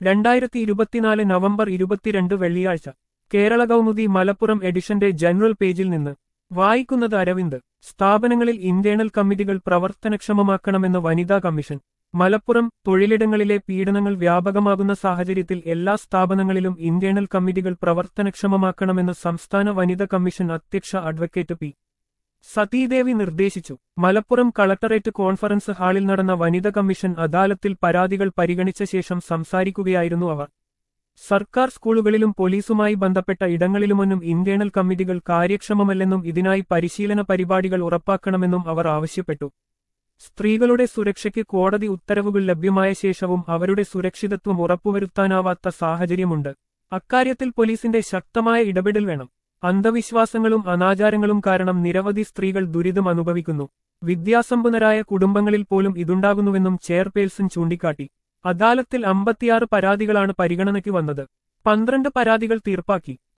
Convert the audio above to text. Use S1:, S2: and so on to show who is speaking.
S1: രണ്ടായിരത്തി ഇരുപത്തിനാല് നവംബർ ഇരുപത്തിരണ്ട് വെള്ളിയാഴ്ച കേരള കൗമുദി മലപ്പുറം എഡിഷന്റെ ജനറൽ പേജിൽ നിന്ന് വായിക്കുന്നത് അരവിന്ദ് സ്ഥാപനങ്ങളിൽ ഇന്റേണൽ കമ്മിറ്റികൾ പ്രവർത്തനക്ഷമമാക്കണമെന്ന് വനിതാ കമ്മീഷൻ മലപ്പുറം തൊഴിലിടങ്ങളിലെ പീഡനങ്ങൾ വ്യാപകമാകുന്ന സാഹചര്യത്തിൽ എല്ലാ സ്ഥാപനങ്ങളിലും ഇന്റേണൽ കമ്മിറ്റികൾ പ്രവർത്തനക്ഷമമാക്കണമെന്ന് സംസ്ഥാന വനിതാ കമ്മീഷൻ അധ്യക്ഷ അഡ്വക്കേറ്റ് പി സതീദേവി നിർദ്ദേശിച്ചു മലപ്പുറം കളക്ടറേറ്റ് കോൺഫറൻസ് ഹാളിൽ നടന്ന വനിതാ കമ്മീഷൻ അദാലത്തിൽ പരാതികൾ പരിഗണിച്ച ശേഷം സംസാരിക്കുകയായിരുന്നു അവർ സർക്കാർ സ്കൂളുകളിലും പോലീസുമായി ബന്ധപ്പെട്ട ഇടങ്ങളിലുമൊന്നും ഇന്റേണൽ കമ്മിറ്റികൾ കാര്യക്ഷമമല്ലെന്നും ഇതിനായി പരിശീലന പരിപാടികൾ ഉറപ്പാക്കണമെന്നും അവർ ആവശ്യപ്പെട്ടു സ്ത്രീകളുടെ സുരക്ഷയ്ക്ക് കോടതി ഉത്തരവുകൾ ലഭ്യമായ ശേഷവും അവരുടെ സുരക്ഷിതത്വം ഉറപ്പുവരുത്താനാവാത്ത സാഹചര്യമുണ്ട് അക്കാര്യത്തിൽ പോലീസിന്റെ ശക്തമായ ഇടപെടൽ വേണം അന്ധവിശ്വാസങ്ങളും അനാചാരങ്ങളും കാരണം നിരവധി സ്ത്രീകൾ ദുരിതം അനുഭവിക്കുന്നു വിദ്യാസമ്പന്നരായ കുടുംബങ്ങളിൽ പോലും ഇതുണ്ടാകുന്നുവെന്നും ചെയർപേഴ്സൺ ചൂണ്ടിക്കാട്ടി അദാലത്തിൽ അമ്പത്തിയാറ് പരാതികളാണ് പരിഗണനയ്ക്ക് വന്നത് പന്ത്രണ്ട് പരാതികൾ തീർപ്പാക്കി